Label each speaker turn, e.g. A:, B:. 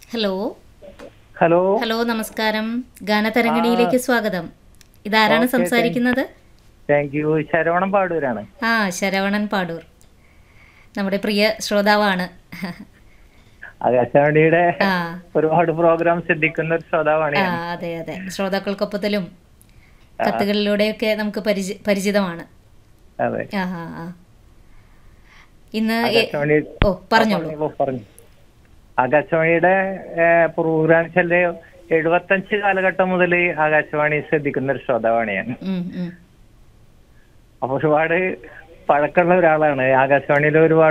A: Hello
B: hello
A: hello നമസ്കാരം ഗാനതരംഗിണിയിലേക്ക് സ്വാഗതം ഇതാരാണ്
B: ഓക്കേ,
A: സംസാരിക്കുന്നത്
B: താങ്ക് യു ശരവണം പാടൂരാണ്
A: ആ ശരവണൻ പാടൂർ നമ്മുടെ പ്രിയ ശ്രോതാവാണ്
B: ആകാശവാണിയുടെ
A: ആ
B: ഒരുപാട് പ്രോഗ്രാം ശ്രദ്ധിക്കുന്ന ഒരു ശ്രോതാവാണ്
A: ആ
B: ഞാൻ
A: അതെ അതെ ശ്രോതാക്കൾക്കൊപ്പത്തിലും കത്തുകളിലൂടെയൊക്കെ നമുക്ക് പരിചി പരിചിതമാണ്
B: അതെ
A: ആ ആ ആ ഇന്ന് എ-
B: ആകാശവാണി
A: ഓ പറഞ്ഞോളൂ
B: പറഞ്ഞോളൂ, പറഞ്ഞു ആകാശവാണിയുടെ പ്രോഗ്രാംസ് എല്ലാം എഴുപത്തഞ്ച് കാലഘട്ടം മുതൽ ആകാശവാണി ശ്രദ്ധിക്കുന്ന ഒരു ശ്രോതാവാണ് ഞാൻ
A: ഉം, ഉം.
B: അപ്പൊ ഒരുപാട് പഴക്കമുള്ള ഒരാളാണ് ആകാശവാണിയിൽ ഒരുപാട്